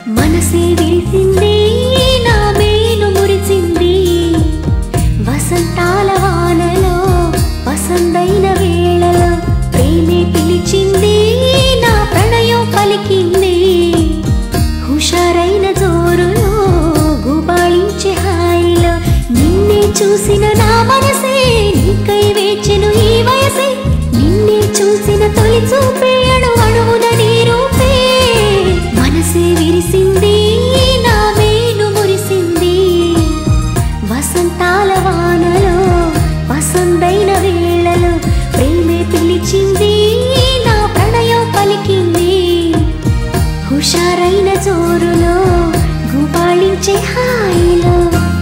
మనసే విరిసింది నా మేలు మురిసింది వసంతాల వానలో వసంతైన వేళలో ప్రేమే పిలిచింది నా ప్రణయం పలికింది హుషారైన జోరులో గుబాళించే హాయిలో నిన్నే చూసిన నా మనసే నీకై వేచెను ఈ వయసే నిన్నే చూసిన తొలి చూపే అణు అణువున నీ రూపే మనసే విరిసింది నా మేలు మురిసింది వసంతాల వానలో వసంతైన వేళలో ప్రేమే పిలిచింది నా ప్రణయం పలికింది హుషారైన జోరులో గుబాళించే హాయిలో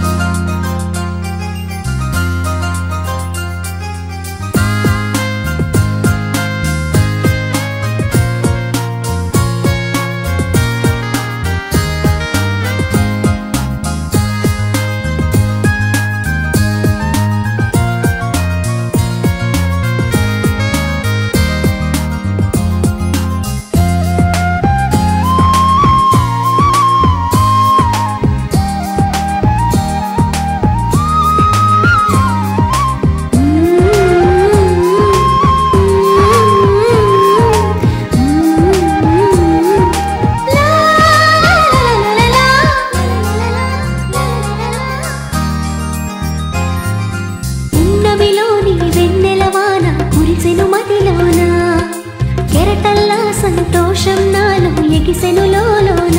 ఉన్నమిలోని వెన్నెలవాన కురిసెను మదిలోన కెరటల్లా సంతోషం నాలో ఎగిసెను లోలోన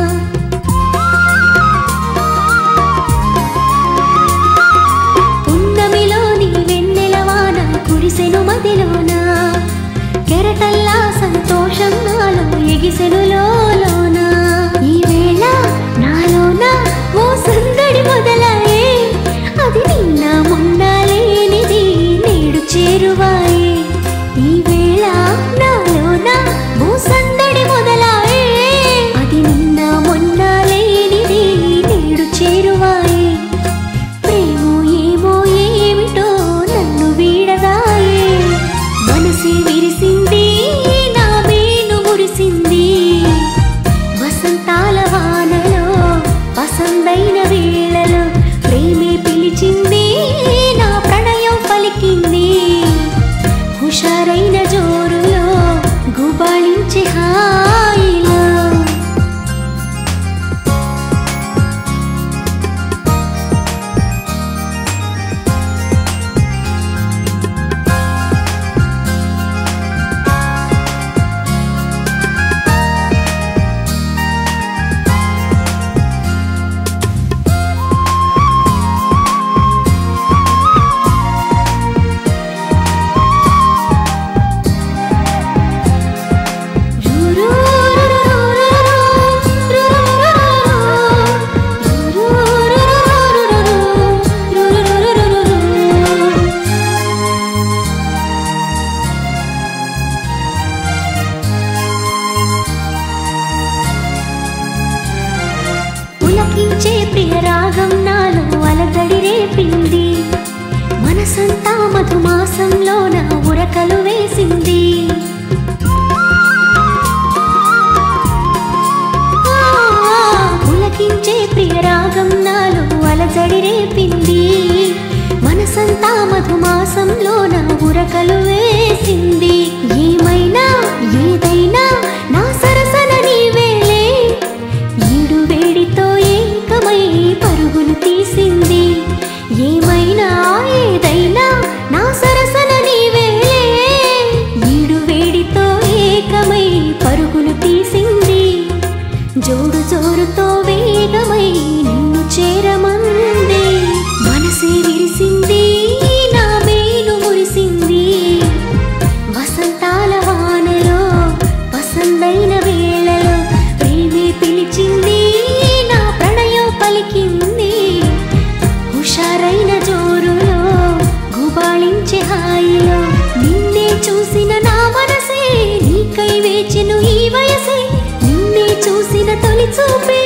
ఉన్నమిలోని వెన్నెలవాన కురిసెను మదిలోన కెరటల్లా సంతోషం నాలో ఎగిసెను లోలోన ఈ వేళ నాలోన ఓ సందడి మొదలాయే అది నిన్న మొన్న లేనిది నేడు చేరువాయే ఈ వేళ నాలోన ఓ సందడి మొదలాయే అది నిన్న మొన్న లేనిది నేడు చేరువాయే ప్రేమో ఏమో ఏమిటో నన్ను వీడదాయే మనసే విరిసింది నా మేను మురిసింది వసంతాల వానలో వసంతైన వేళలో ప్రేమే పిలిచింది నా ప్రణయం పలికింది హుషారైన జోరులో గుబాళించే హాయిలో పులకించే ప్రియ రాగం నాలో అలగడి రేపింది మనసంతా మధుమాసంలో నా ఉరకలు వేసింది పులకించే ప్రియ రాగం నాలో అలజడి రేపింది మనసంతా మధుమాసంలో నా ఉరకలు వేసింది ఏమైనా ఏదైనా నా సరసన నీవేలే ఈడు వేడితో ఏకమై పరుగులు తీసింది ఏమైనా ఏదైనా నా సరసన నీవేలే ఈడు వేడితో ఏకమై పరుగులు తీసింది జోడు జోరుతో వేగమై నిన్ను చేరమంది మనసే విరిసింది నా మేలు మురిసింది వసంతాల వానలో వసంతైన వేళలో ప్రేమే పిలిచింది నా ప్రణయం పలికింది హుషారైన జోరులో గుబాళించే హాయిలో నిన్నే చూసిన నా మనసే నీకై వేచెను ఈ వయసే నిన్నే చూసిన తొలి చూపే